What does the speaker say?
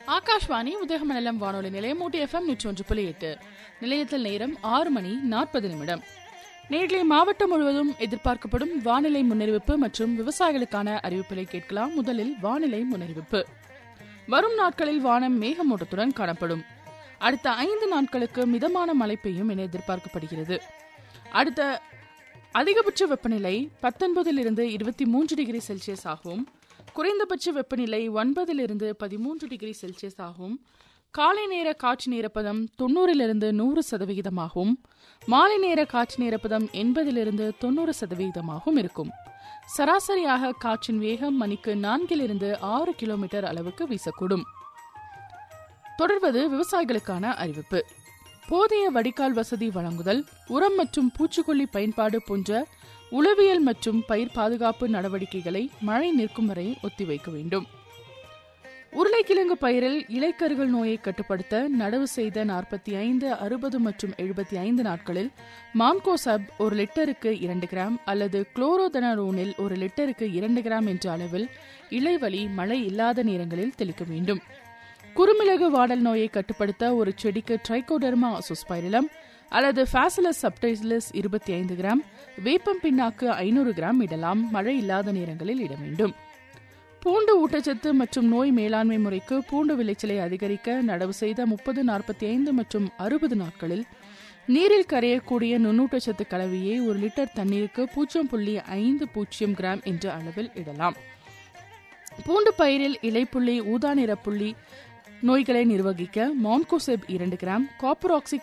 ஆகாஷ்வாணி உதகமண்டலம் வானொலி நிலையம் ஊட்டி எஃப்எம் நூற்றி ஒன்று புள்ளி எட்டு நிலையத்தில் நேரம் ஆறு மணி நாற்பது நிமிடம் நேர்களை மாவட்டம் முழுவதும் எதிர்பார்க்கப்படும் வானிலை முன்னறிவிப்பு மற்றும் விவசாயிகளுக்கான அறிவிப்புகளை கேட்கலாம் முதலில் வானிலை முன்னறிவிப்பு வரும் நாட்களில் வானம் மேகமூட்டத்துடன் காணப்படும் அடுத்த ஐந்து நாட்களுக்கு மிதமான மழை பெய்யும் என எதிர்பார்க்கப்படுகிறது அடுத்த அதிகபட்ச வெப்பநிலை பத்தொன்பதிலிருந்து இருபத்தி மூன்று டிகிரி செல்சியஸ் ஆகும் குறைந்தபட்ச வெப்பநிலை ஒன்பதிலிருந்து பதிமூன்று டிகிரி செல்சியஸ் ஆகும் காலை நேர காற்று நீரப்பதம் தொண்ணூறிலிருந்து நூறு சதவிகிதமாகவும் மாலை நேர காற்று நீரப்பதம் எண்பதிலிருந்து தொண்ணூறு சதவிகிதமாகவும் இருக்கும் சராசரியாக காற்றின் வேகம் மணிக்கு நான்கிலிருந்து ஆறு கிலோமீட்டர் அளவுக்கு வீசக்கூடும் தொடர்வது விவசாயிகளுக்கான அறிவிப்பு போதிய வடிகால் வசதி வழங்குதல் உரம் மற்றும் பூச்சிக்கொல்லி பயன்பாடு போன்ற உளவியல் மற்றும் பயிர் பாதுகாப்பு நடவடிக்கைகளை மழை நிற்கும் வரை ஒத்திவைக்க வேண்டும் உருளைக்கிழங்கு பயிரில் இலைக்கருகள் நோயை கட்டுப்படுத்த நடவு செய்த நாற்பத்தி ஐந்து அறுபது மற்றும் எழுபத்தி ஐந்து நாட்களில் மான்கோசப் ஒரு லிட்டருக்கு இரண்டு கிராம் அல்லது குளோரோதனரோனில் ஒரு லிட்டருக்கு இரண்டு கிராம் என்ற அளவில் இலைவலி மழை இல்லாத நேரங்களில் தெளிக்க வேண்டும் குறுமிளகு வாடல் நோயை கட்டுப்படுத்த ஒரு செடிக்கு ட்ரைகோடர்மா அசோஸ்பைரிலம் அல்லது ஃபேசிலஸ் சப்டைசிலஸ் இருபத்தி ஐந்து கிராம் வேப்பம் பின்னாக்கு ஐநூறு கிராம் இடலாம் மழை இல்லாத நேரங்களில் இட வேண்டும் பூண்டு ஊட்டச்சத்து மற்றும் நோய் மேலாண்மை முறைக்கு பூண்டு விளைச்சலை அதிகரிக்க நடவு செய்த முப்பது நாற்பத்தி ஐந்து மற்றும் அறுபது நாட்களில் நீரில் கரையக்கூடிய நுண்ணூட்டச்சத்து கலவையை ஒரு லிட்டர் தண்ணீருக்கு பூஜ்ஜியம் புள்ளி ஐந்து பூஜ்ஜியம் கிராம் என்ற அளவில் இடலாம் பூண்டு பயிரில் இலைப்புள்ளி ஊதா நிற புள்ளி நோய்களை நிர்வகிக்க மான்கோசெப் இரண்டு கிராம் காப்பர் ஆக்சி